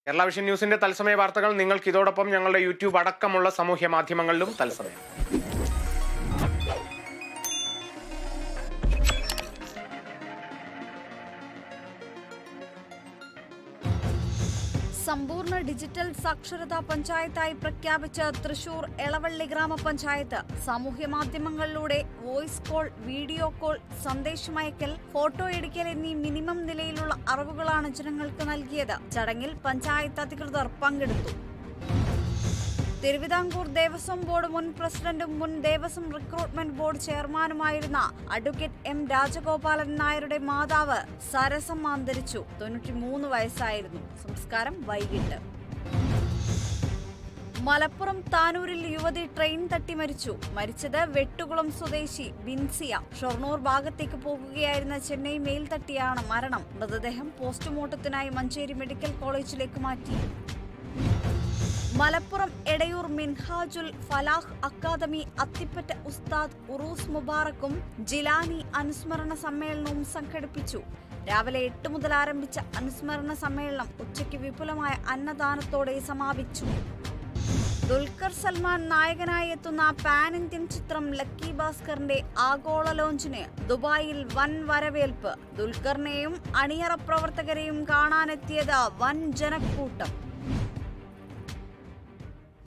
Kerala vision ന്യൂസിന്റെ തത്സമയ വാർത്തകൾ നിങ്ങൾക്ക് ഇതോടൊപ്പം ഞങ്ങളുടെ യൂട്യൂബ് അടക്കമുള്ള സാമൂഹ്യ മാധ്യമങ്ങളിലും തത്സമയം സമ്പൂർണ്ണ ഡിജിറ്റൽ സാക്ഷരതാ പഞ്ചായത്തായി പ്രഖ്യാപിച്ച തൃശൂർ എളവള്ളി ഗ്രാമപഞ്ചായത്ത് സാമൂഹ്യ മാധ്യമങ്ങളിലൂടെ വോയിസ് കോൾ വീഡിയോ കോൾ സന്ദേശമയക്കൽ ഫോട്ടോ എടുക്കൽ എന്നീ മിനിമം നിലയിലുള്ള അറിവുകളാണ് ജനങ്ങൾക്ക് നൽകിയത് ചടങ്ങിൽ പഞ്ചായത്ത് അധികൃതർ പങ്കെടുത്തു തിരുവിതാംകൂർ ദേവസ്വം ബോർഡ് മുൻ പ്രസിഡന്റും മുൻ ദേവസ്വം റിക്രൂട്ട്മെന്റ് ബോർഡ് ചെയർമാനുമായിരുന്ന അഡ്വക്കേറ്റ് എം രാജഗോപാലൻ നായരുടെ മാതാവ് സരസം അന്തരിച്ചു തൊണ്ണൂറ്റിമൂന്ന് വയസ്സായിരുന്നു സംസ്കാരം വൈകിട്ട് മലപ്പുറം താനൂരിൽ യുവതി ട്രെയിൻ തട്ടി മരിച്ചു മരിച്ചത് വെട്ടുകുളം സ്വദേശി ബിൻസിയ ഷൊർണൂർ ഭാഗത്തേക്ക് പോകുകയായിരുന്ന ചെന്നൈ മെയിൽ തട്ടിയാണ് മരണം മൃതദേഹം പോസ്റ്റ്മോർട്ടത്തിനായി മഞ്ചേരി മെഡിക്കൽ കോളേജിലേക്ക് മാറ്റി മലപ്പുറം എടയൂർ മിൻഹാജുൽ ഫലാഹ് അക്കാദമി അത്തിപ്പറ്റ ഉസ്താദ് ഉറൂസ് മുബാറക്കും ജിലാനി അനുസ്മരണ സമ്മേളനവും സംഘടിപ്പിച്ചു രാവിലെ എട്ട് മുതൽ ആരംഭിച്ച അനുസ്മരണ സമ്മേളനം ഉച്ചയ്ക്ക് വിപുലമായ അന്നദാനത്തോടെ സമാപിച്ചു ദുൽഖർ സൽമാൻ നായകനായി എത്തുന്ന പാൻ ഇന്ത്യൻ ചിത്രം ലക്കി ഭാസ്കറിന്റെ ആഗോള ലോഞ്ചിന് ദുബായിൽ വൻ വരവേൽപ്പ് ദുൽഖറിനെയും അണിയറ പ്രവർത്തകരെയും കാണാനെത്തിയത് വൻ ജനക്കൂട്ടം